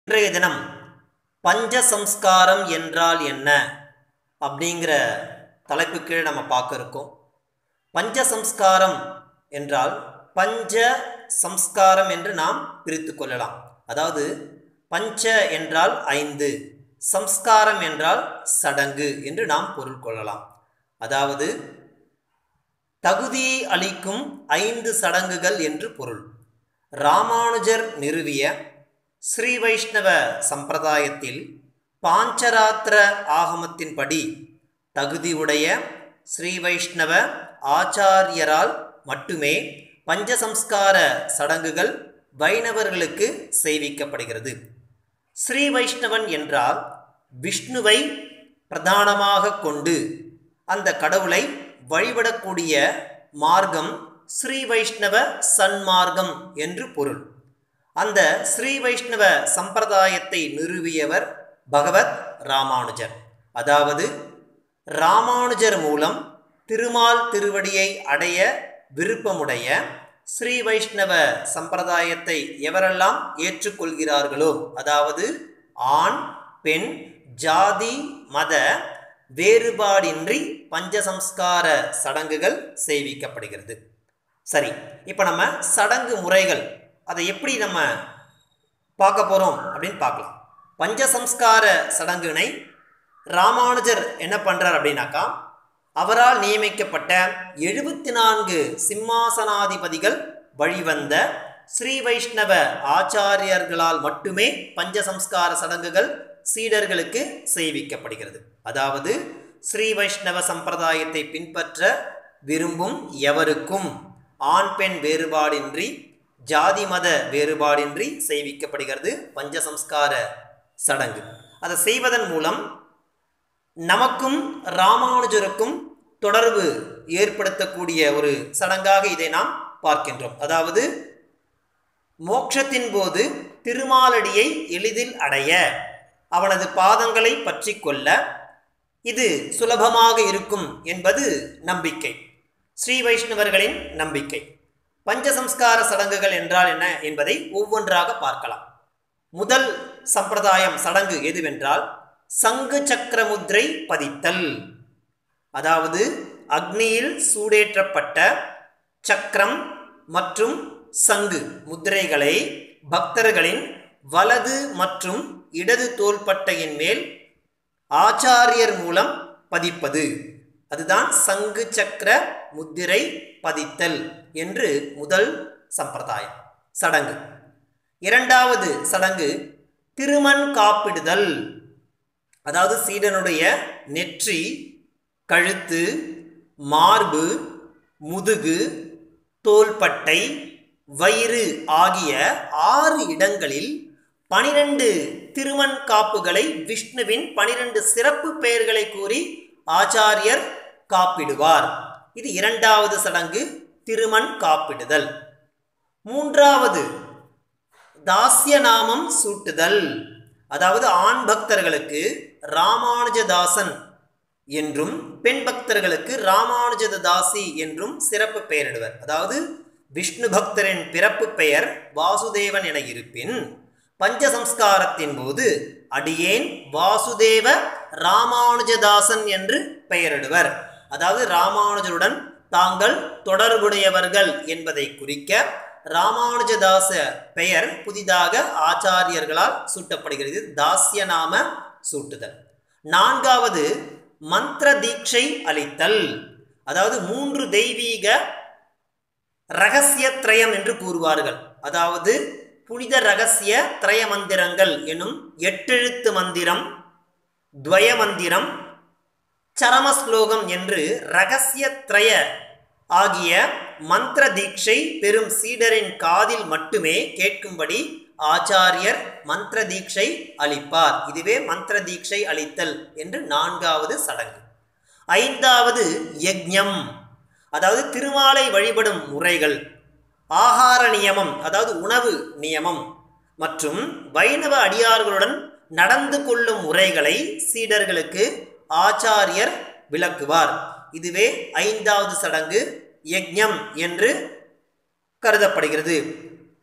இன்றைய தினம் பஞ்சசம்ஸ்காரம் என்றால் என்ன அப்படிங்கிற தலைப்பு கீழே நம்ம பார்க்க இருக்கோம் பஞ்சசம்ஸ்காரம் என்றால் பஞ்ச சம்ஸ்காரம் என்று நாம் பிரித்து கொள்ளலாம் அதாவது பஞ்ச என்றால் ஐந்து சம்ஸ்காரம் என்றால் சடங்கு என்று நாம் பொருள் கொள்ளலாம் அதாவது தகுதியை அளிக்கும் ஐந்து சடங்குகள் என்று பொருள் ராமானுஜர் நிறுவிய ஸ்ரீ வைஷ்ணவ சம்பிரதாயத்தில் பாஞ்சராத்திர ஆகமத்தின்படி தகுதியுடைய ஸ்ரீ வைஷ்ணவ ஆச்சாரியரால் மட்டுமே பஞ்சசம்ஸ்கார சடங்குகள் வைணவர்களுக்கு செய்விக்கப்படுகிறது ஸ்ரீ வைஷ்ணவன் என்றால் விஷ்ணுவை பிரதானமாக கொண்டு அந்த கடவுளை வழிபடக்கூடிய மார்க்கம் ஸ்ரீ வைஷ்ணவ சன்மார்க்கம் என்று பொருள் அந்த ஸ்ரீ வைஷ்ணவ சம்பிரதாயத்தை நிறுவியவர் பகவத் ராமானுஜர் அதாவது ராமானுஜர் மூலம் திருமால் திருவடியை அடைய விருப்பமுடைய ஸ்ரீ வைஷ்ணவ சம்பிரதாயத்தை எவரெல்லாம் ஏற்றுக்கொள்கிறார்களோ அதாவது ஆண் பெண் ஜாதி மத வேறுபாடின்றி பஞ்சசம்ஸ்கார சடங்குகள் செய்விக்கப்படுகிறது சரி இப்போ நம்ம சடங்கு முறைகள் அதை எப்படி நம்ம பார்க்க போகிறோம் அப்படின்னு பார்க்கலாம் பஞ்சசம்ஸ்கார சடங்குனை ராமானுஜர் என்ன பண்ணுறார் அப்படின்னாக்கா அவரால் நியமிக்கப்பட்ட எழுபத்தி நான்கு சிம்மாசனாதிபதிகள் வழிவந்த ஸ்ரீ வைஷ்ணவ ஆச்சாரியர்களால் மட்டுமே பஞ்சசம்ஸ்கார சடங்குகள் சீடர்களுக்கு செய்விக்கப்படுகிறது அதாவது ஸ்ரீ வைஷ்ணவ சம்பிரதாயத்தை பின்பற்ற விரும்பும் எவருக்கும் ஆண் பெண் வேறுபாடின்றி ஜாதி மத வேறுபாடின்றி செய்விக்கப்படுகிறது பஞ்சசம்ஸ்கார சடங்கு அதை செய்வதன் மூலம் நமக்கும் ராமானுஜருக்கும் தொடர்பு ஏற்படுத்தக்கூடிய ஒரு சடங்காக இதை நாம் பார்க்கின்றோம் அதாவது மோட்சத்தின் போது திருமாலடியை எளிதில் அடைய அவனது பாதங்களை பற்றி கொள்ள இது சுலபமாக இருக்கும் என்பது நம்பிக்கை ஸ்ரீ வைஷ்ணவர்களின் நம்பிக்கை பஞ்சசம்ஸ்கார சடங்குகள் என்றால் என்ன என்பதை ஒவ்வொன்றாக பார்க்கலாம் முதல் சம்பிரதாயம் சடங்கு எதுவென்றால் சங்கு சக்கர முத்திரை பதித்தல் அதாவது அக்னியில் சூடேற்றப்பட்ட சக்கரம் மற்றும் சங்கு முத்திரைகளை பக்தர்களின் வலது மற்றும் இடது தோள்பட்டையின் மேல் ஆச்சாரியர் மூலம் பதிப்பது அதுதான் சங்கு சக்கர முத்திரை பதித்தல் என்று முதல் சம்பிரதாயம் சடங்கு இரண்டாவது சடங்கு திருமண் காப்பிடுதல் அதாவது சீடனுடைய நெற்றி கழுத்து மார்பு முதுகு தோள்பட்டை வயிறு ஆகிய ஆறு இடங்களில் பனிரெண்டு திருமண் காப்புகளை விஷ்ணுவின் பனிரெண்டு சிறப்பு பெயர்களை கூறி ஆச்சாரியர் காப்பிடுவார் இது இரண்டாவது சடங்கு திருமண் காப்பிடுதல் மூன்றாவது தாசிய நாமம் சூட்டுதல் அதாவது ஆண் பக்தர்களுக்கு ராமானுஜதாசன் என்றும் பெண் பக்தர்களுக்கு ராமானுஜதாசி என்றும் சிறப்பு பெயரிடுவர் அதாவது விஷ்ணு பக்தரின் பிறப்பு பெயர் வாசுதேவன் என இருப்பின் பஞ்சசம்ஸ்காரத்தின் போது அடியேன் வாசுதேவ ராமானுஜதாசன் என்று பெயரிடுவர் அதாவது ராமானுஜருடன் தாங்கள் தொடர்புடையவர்கள் என்பதை குறிக்க ராமானுஜதாச பெயர் புதிதாக ஆச்சாரியர்களால் சூட்டப்படுகிறது தாசிய நாம சூட்டுதல் நான்காவது மந்திர தீட்சை அளித்தல் அதாவது மூன்று தெய்வீக ரகசிய திரயம் என்று கூறுவார்கள் அதாவது புனித ரகசிய திரய மந்திரங்கள் எனும் எட்டெழுத்து மந்திரம் துவய மந்திரம் சரமஸ்லோகம் என்று ரகசிய திரய ஆகிய மந்திர தீட்சை பெரும் சீடரின் காதில் மட்டுமே கேட்கும்படி ஆச்சாரியர் மந்திர தீட்சை அளிப்பார் இதுவே மந்திர தீட்சை அளித்தல் என்று நான்காவது சடங்கு ஐந்தாவது யஜ்ஞம் அதாவது திருமாலை வழிபடும் முறைகள் ஆகார நியமம் அதாவது உணவு நியமம் மற்றும் வைணவ அடியார்களுடன் நடந்து கொள்ளும் முறைகளை சீடர்களுக்கு ஆச்சாரியர் விளக்குவார் இதுவே ஐந்தாவது சடங்கு யஜ்ஞம் என்று கருதப்படுகிறது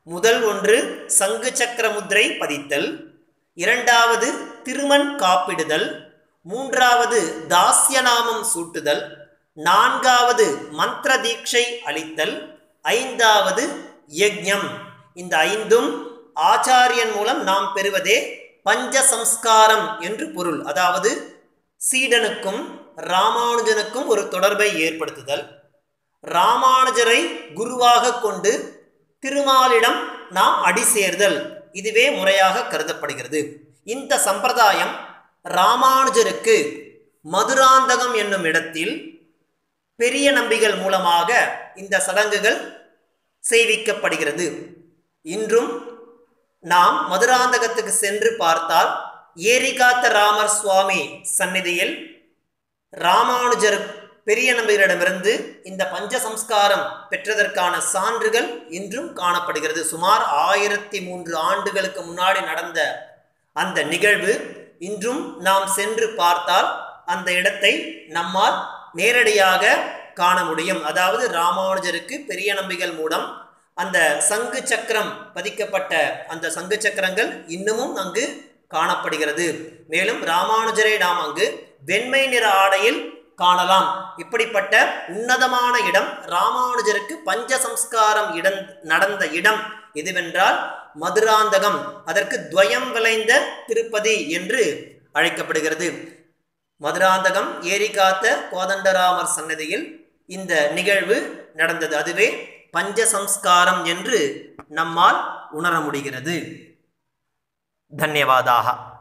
முதல் ஒன்று சங்கு சக்கர முத்திரை பதித்தல் இரண்டாவது திருமண் காப்பிடுதல் மூன்றாவது தாஸ்யநாமம் சூட்டுதல் நான்காவது மந்திர தீட்சை அளித்தல் ஐந்தாவது யஜ்ஞம் இந்த ஐந்தும் ஆச்சாரியன் மூலம் நாம் பெறுவதே பஞ்சசம்ஸ்காரம் என்று பொருள் அதாவது சீடனுக்கும் ராமானுஜனுக்கும் ஒரு தொடர்பை ஏற்படுத்துதல் ராமானுஜரை குருவாக கொண்டு திருமாலிடம் நாம் அடி சேர்தல் இதுவே முறையாக கருதப்படுகிறது இந்த சம்பிரதாயம் ராமானுஜருக்கு மதுராந்தகம் என்னும் இடத்தில் பெரிய நம்பிகள் மூலமாக இந்த சடங்குகள் செய்விக்கப்படுகிறது இன்றும் நாம் மதுராந்தகத்துக்கு சென்று பார்த்தால் ஏரிகாத்த ராமர் சுவாமி சந்நிதியில் ராமானுஜர் பெரிய நம்பிகளிடமிருந்து இந்த பஞ்சசம்ஸ்காரம் பெற்றதற்கான சான்றுகள் இன்றும் காணப்படுகிறது சுமார் ஆயிரத்தி மூன்று ஆண்டுகளுக்கு முன்னாடி நடந்த அந்த நிகழ்வு இன்றும் நாம் சென்று பார்த்தால் அந்த இடத்தை நம்மால் நேரடியாக காண முடியும் அதாவது ராமானுஜருக்கு பெரிய நம்பிகள் மூலம் அந்த சங்கு சக்கரம் பதிக்கப்பட்ட அந்த சங்கு சக்கரங்கள் இன்னமும் அங்கு காணப்படுகிறது மேலும் ராமானுஜரை நாம் அங்கு வெண்மை நிற ஆடையில் காணலாம் இப்படிப்பட்ட உன்னதமான இடம் ராமானுஜருக்கு பஞ்சசம்ஸ்காரம் இடம் நடந்த இடம் எதுவென்றால் மதுராந்தகம் அதற்கு துவயம் விளைந்த திருப்பதி என்று அழைக்கப்படுகிறது மதுராந்தகம் ஏரி காத்த கோதண்டராமர் சன்னதியில் இந்த நிகழ்வு நடந்தது அதுவே பஞ்சசம்ஸ்காரம் என்று நம்மால் உணர முடிகிறது தன்யவாதாக